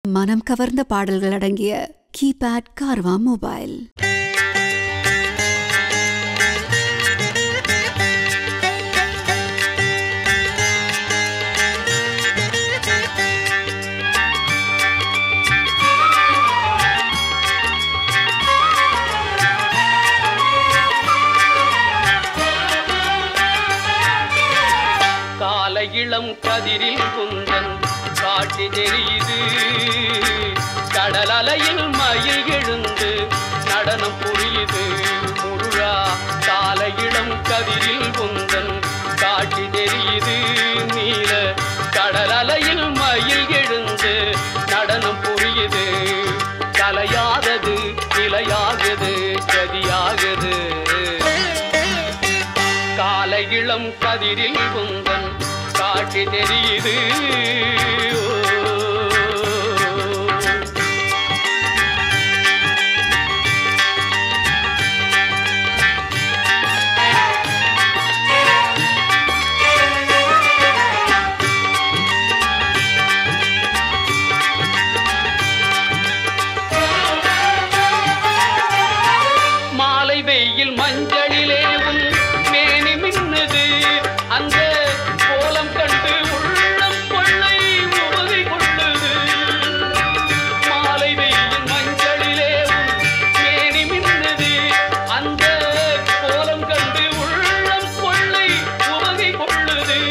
மனம் கவர்ந்த பாடல்கள் அடங்கிய கீபேட் கார்வா மொபைல் கால இளம் கதிரில் குந்தன் காட்டி தெரியுது கடல் அலையில் மயில் எழுந்து நடனம் புரியுது முருகா கால இளம் கதிரில் குந்தன் காட்டி தெரியுது நீல கடல் அலையில் மயில் எழுந்து நடனம் புரியுது கலையாதது நிலையாகுது கதியாகுது கால இளம் கதிரில் குந்தன் காட்சி தெரியுது மாலை வெயில் மஞ்சளிலே உன் மேனி மின்னுது அந்த கோலம் கண்டு உள்ளம் கொள்ளை உறுதி கொள்ளுது மாலை வெயில் மஞ்சளிலே உன் மேனி மின்னுது அந்த கோலம் கண்டு உள்ளம் கொள்ளை உறுதி கொள்ளுது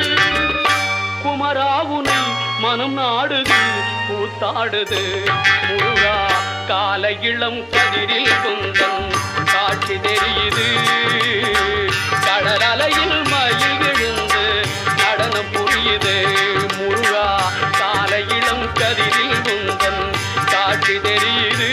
குமராவுனை மனம் நாடுது கூத்தாடுது முருகா கால இளம் கதிரில் குந்தன் காட்சி தெரியுது கடல் அலையில் மயில் விழுந்து நடனம் புரியுது முருகா கால இளம் கதிரில் குந்தன் காட்சி தெரியுது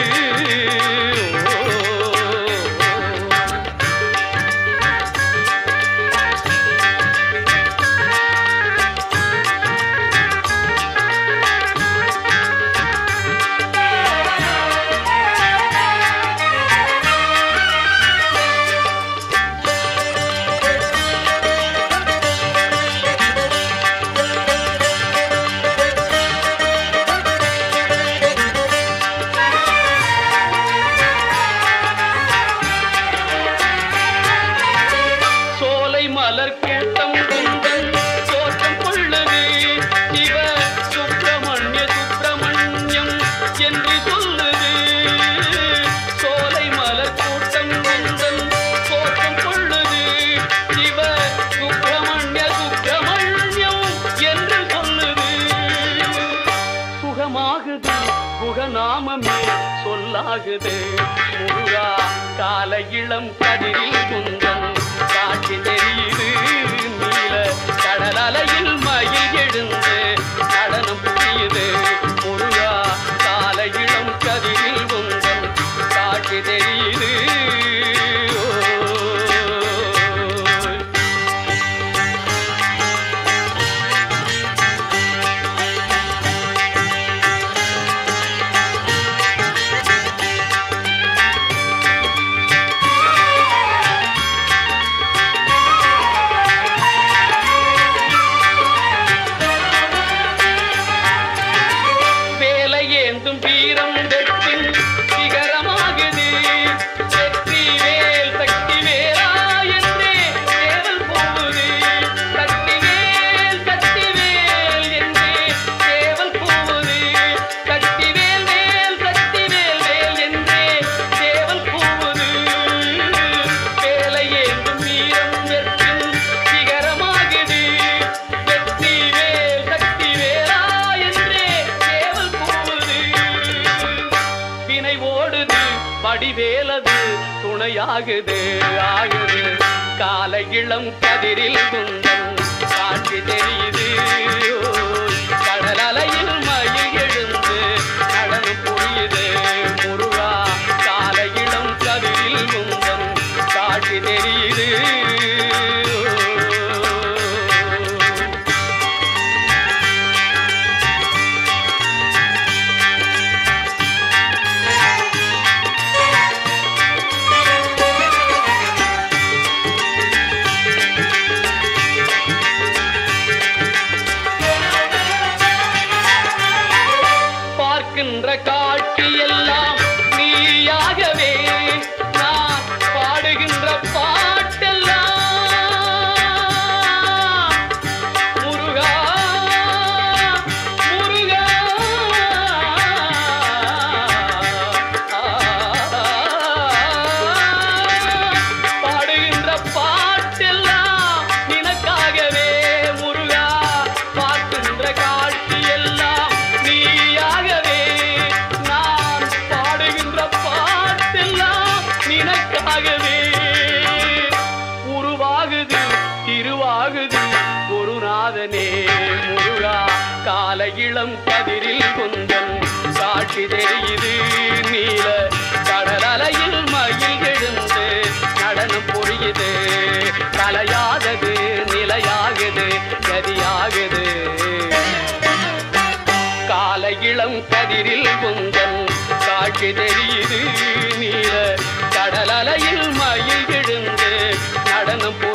சோலை மலர் கூட்டம் குந்தன் தோற்றம் கொள்ளுது சிவ சுப்பிரமணிய சுப்பிரமணியம் என்று சொல்லுது சோலை மலர் கூட்டம் குந்தன் தோற்றம் கொள்ளுது சிவ சுப்பிரமணிய சுப்பிரமணியம் என்று சொல்லுது சுகமாகுது புகநாமமே சொல்லாகுது முருகா கால இளம் கதிரில் குந்தன் காட்சி தெரியுது நீல கடல் அலையில் மயில் எழுந்து நடனம் புரியுது முருகா கால இளம் கதிரில் குந்தன் காட்சி தெரியுது ஓ. வேலை ஏந்தும் வீரம் வெற்றின் சிகரமாகுது வெற்றி வேல் சக்தி வேலா என்றே சேவல் போகுது சக்தி வேல் சக்தி வேல் என்றே சேவல் போகுது சக்தி வேல் வேல் சக்தி வேல் வேல் என்றே சேவல் போகுது வேலை ஏந்தும் வீரம் வெற்றின் சிகரமாகுது வெற்றி வேல் சக்தி வேலா என்றே சேவல் போகுது வினை ஓடுது வடிவேலது துணையாகுது ஆகுது கால இளம் கதிரில் குந்தன் காட்சி தெரியுது கடல் அலையில் மயில் எழுந்து நடனம் புரியுது முருகா கால இளம் கதிரில் குந்தன் காட்சி தெரியுது பாடுகின்ற காட்சி எல்லாம் நீயாகவே நான் பாடுகின்ற பாட்டெல்லாம் முருகா முருகா பாடுகின்ற பாட்டெல்லாம் நினக்காகவே முருகா பார்க்கின்ற காட்சி எல்லாம் நீயாகவே நான் பாடுகின்ற பாட்டெல்லாம் நினக்காகவே உருவாகுது திருவாகுது குருநாதனே முருகா கால இளம் கதிரில் கொந்தன் காட்சி தெரியுது நீல கடலலையில் மயில் எழுந்து நடனம் புரியுது கலையாதது நிலையாகுது கதியாகுது கால இளம் கதிரில் கொந்தன் காட்சி தெரியுது நீல கடலலையில் மயில் எழுந்து நடனம்